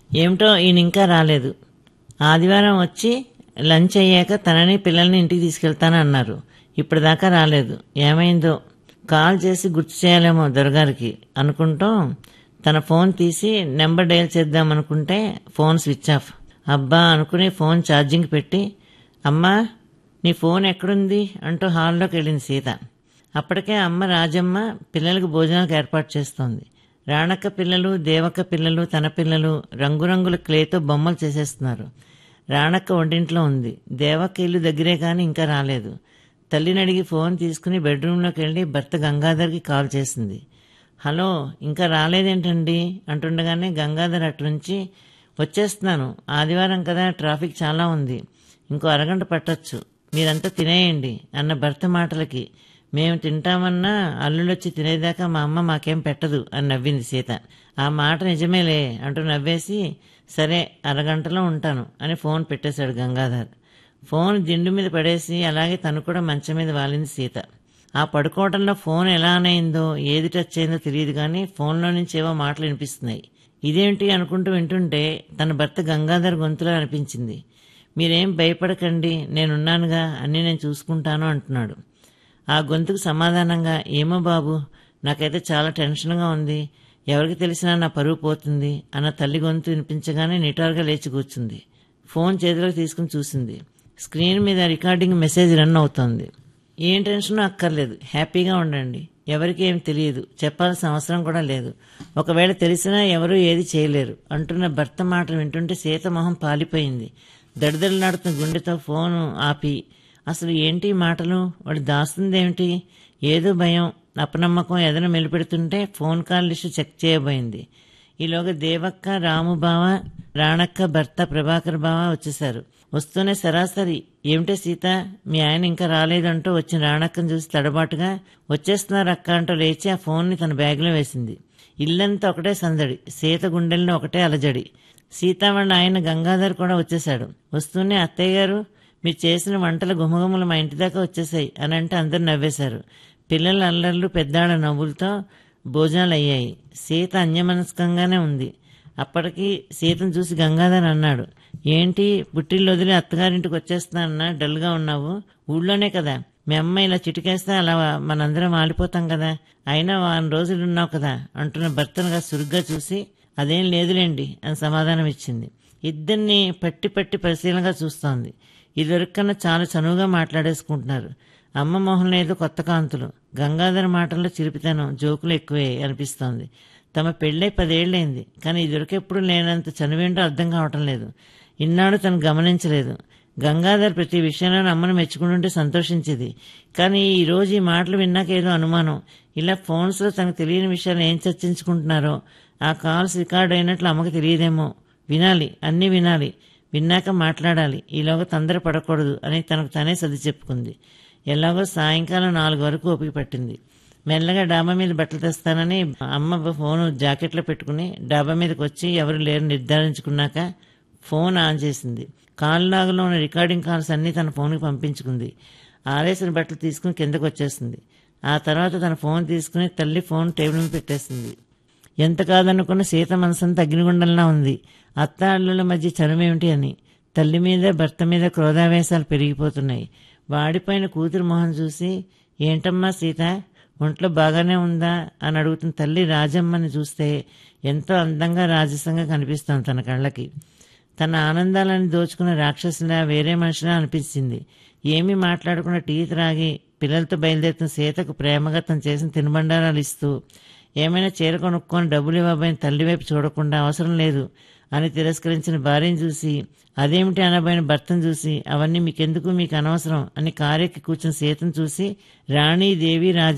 ఏమిటో ఈయన ఇంకా రాలేదు ఆదివారం వచ్చి లంచ్ అయ్యాక తనని పిల్లల్ని ఇంటికి తీసుకెళ్తానన్నారు ఇప్పటిదాకా రాలేదు ఏమైందో కాల్ చేసి గుర్తు చేయాలేమో దొరగారికి అనుకుంటూ తన ఫోన్ తీసి నెంబర్ డయల్ చేద్దాం అనుకుంటే ఫోన్ స్విచ్ ఆఫ్ అబ్బా అనుకుని ఫోన్ ఛార్జింగ్ పెట్టి అమ్మా నీ ఫోన్ ఎక్కడుంది అంటూ హాల్లోకి వెళ్ళింది సీత అప్పటికే అమ్మ రాజమ్మ పిల్లలకు భోజనాలకు ఏర్పాటు చేస్తోంది రాణక్క పిల్లలు దేవక్క పిల్లలు తన పిల్లలు రంగురంగుల క్లేతో బొమ్మలు చేసేస్తున్నారు రాణక్క వంటింట్లో ఉంది దేవక్క ఇల్లు దగ్గరే కానీ ఇంకా రాలేదు తల్లిని అడిగి ఫోన్ తీసుకుని బెడ్రూమ్లోకి వెళ్ళి భర్త గంగాధర్కి కాల్ చేసింది హలో ఇంకా రాలేదేంటండి అంటుండగానే గంగాధర్ అట్నుంచి వచ్చేస్తున్నాను ఆదివారం కదా ట్రాఫిక్ చాలా ఉంది ఇంకో అరగంట పట్టొచ్చు మీరంతా తినేయండి అన్న భర్త మాటలకి మేము తింటామన్నా అల్లుళ్ళొచ్చి తినేదాకా మా అమ్మ మాకేం పెట్టదు అని నవ్వింది సీత ఆ మాట నిజమేలే అంటూ నవ్వేసి సరే అరగంటలో ఉంటాను అని ఫోన్ పెట్టేశాడు గంగాధర్ ఫోన్ దిండు మీద పడేసి అలాగే తను కూడా మంచం మీద వాలింది సీత ఆ పడుకోవడంలో ఫోన్ ఎలా అనయిందో ఏది టచ్ అయిందో తెలియదు కానీ ఫోన్లో నుంచి ఏవో మాటలు వినిపిస్తున్నాయి ఇదేంటి అనుకుంటూ వింటుంటే తన భర్త గంగాధర్ గొంతులో అనిపించింది మీరేం భయపడకండి నేనున్నానుగా అన్నీ నేను చూసుకుంటాను అంటున్నాడు ఆ గొంతుకు సమాధానంగా ఏమో బాబు నాకైతే చాలా టెన్షన్గా ఉంది ఎవరికి తెలిసినా నా పరువు పోతుంది అన్న తల్లి గొంతు వినిపించగానే నిటారుగా లేచి కూర్చుంది ఫోన్ చేతిలోకి తీసుకుని చూసింది స్క్రీన్ మీద రికార్డింగ్ మెసేజ్ రన్ అవుతోంది ఏం టెన్షన్ అక్కర్లేదు హ్యాపీగా ఉండండి ఎవరికి ఏం తెలియదు చెప్పాల్సిన అవసరం కూడా లేదు ఒకవేళ తెలిసినా ఎవరూ ఏది చేయలేరు అంటున్న భర్త మాటలు వింటుంటే సీత మొహం పాలిపోయింది దడిదడిలాడుతున్న గుండెతో ఫోను ఆపి అసలు ఏంటి ఈ మాటలు వాడు దాస్తుందేమిటి ఏదో భయం అపనమ్మకం ఎదన మెలిపెడుతుంటే ఫోన్ కాల్ లిస్టు చెక్ చేయబోయింది ఈలోగా దేవక్క రాము బావ రాణక్క భర్త ప్రభాకర్ బావ వచ్చేశారు వస్తూనే సరాసరి ఏమిటే సీత మీ ఆయన ఇంకా రాలేదంటూ వచ్చిన రాణక్కను చూసి తడబాటుగా వచ్చేస్తున్నారు అక్క అంటూ లేచి ఆ ఫోన్ని తన బ్యాగ్లో వేసింది ఇల్లంతా ఒకటే సందడి సీత గుండెల్లో ఒకటే అలజడి సీత వాళ్ళ ఆయన గంగాధర్ కూడా వచ్చేశాడు వస్తూనే అత్తయ్య గారు మీరు చేసిన వంటల గుమగుమలు మా ఇంటి దాకా వచ్చేసాయి అని అంటే అందరు నవ్వేశారు పిల్లల అల్లర్లు పెద్దాళ్ళ నవ్వులతో భోజనాలు అయ్యాయి సీత అన్యమనస్కంగానే ఉంది అప్పటికి సీతను చూసి గంగాధర్ అన్నాడు ఏంటి పుట్టిల్లు వదిలి అత్తగారింటికి వచ్చేస్తానన్నా డల్గా ఉన్నావు ఊళ్ళోనే కదా మీ అమ్మ ఇలా చిటికేస్తే అలా మనందరం ఆలిపోతాం కదా అయినా వారం రోజులు ఉన్నావు కదా అంటున్న భర్తనుగా సురుగ్గా చూసి అదేం లేదులేండి అని సమాధానం ఇచ్చింది ఇద్దరిని పట్టి పట్టి పరిశీలనగా చూస్తోంది ఇదివరకన్నా చాలా చనువుగా మాట్లాడేసుకుంటున్నారు అమ్మ మొహంలో ఏదో కొత్త కాంతులు గంగాధర మాటల్లో చిరిపితనం జోకులు ఎక్కువే అనిపిస్తోంది తమ పెళ్ళై పదేళ్లైంది కానీ ఇదివరకెప్పుడు లేనంత చనువేంటో అర్థం కావటం లేదు ఇన్నాడు తను గమనించలేదు గంగాధర్ ప్రతి విషయంలో అమ్మను మెచ్చుకుంటుంటే సంతోషించేది కానీ ఈ రోజు ఈ మాటలు విన్నాక ఏదో అనుమానం ఇలా ఫోన్స్లో తనకు తెలియని విషయాలు ఏం చర్చించుకుంటున్నారో ఆ కాల్స్ రికార్డ్ అయినట్లు అమ్మకు తెలియదేమో వినాలి అన్నీ వినాలి విన్నాక మాట్లాడాలి ఈలోగా తొందర పడకూడదు అని తనకు తనే సర్ది చెప్పుకుంది ఎలాగో సాయంకాలం నాలుగు వరకు ఓపిక పట్టింది మెల్లగా డాబా మీద బట్టలు తెస్తానని అమ్మ ఫోన్ జాకెట్లో పెట్టుకుని డాబా మీదకి వచ్చి ఎవరు లేరు నిర్ధారించుకున్నాక ఫోన్ ఆన్ చేసింది కాల్ లాగులో ఉన్న రికార్డింగ్ కాల్స్ అన్నీ తన ఫోన్కి పంపించుకుంది ఆరేసిన బట్టలు తీసుకుని కిందకు వచ్చేసింది ఆ తర్వాత తన ఫోన్ తీసుకుని తల్లి ఫోన్ టేబుల్ మీద పెట్టేసింది ఎంత కాదనుకున్న సీత మనసంతా అగ్నిగుండంలా ఉంది అత్త అల్లుల మధ్య చనుమేమిటి అని తల్లి మీద భర్త మీద క్రోధావేశాలు పెరిగిపోతున్నాయి వాడిపోయిన కూతురు మొహం చూసి ఏంటమ్మా సీత ఒంట్లో బాగానే ఉందా అని అడుగుతున్న తల్లి రాజమ్మని చూస్తే ఎంతో అందంగా రాజసంగా కనిపిస్తోంది తన కళ్ళకి తన ఆనందాలను దోచుకున్న రాక్షసులా వేరే మనిషిలా అనిపించింది ఏమీ మాట్లాడకుండా టీ త్రాగి పిల్లలతో బయలుదేరుతున్న సీతకు ప్రేమగా తను చేసిన తినుబండారాలు ఇస్తూ ఏమైనా చీర కొనుక్కొని డబ్బులు ఇవ్వబోయిన తల్లి వైపు చూడకుండా అవసరం లేదు అని తిరస్కరించిన భార్యను చూసి అదేమిటి అనబోయిన భర్తను చూసి అవన్నీ మీకెందుకు మీకు అనవసరం అని కారెక్కి కూర్చున్న సీతను చూసి రాణి దేవి రాజ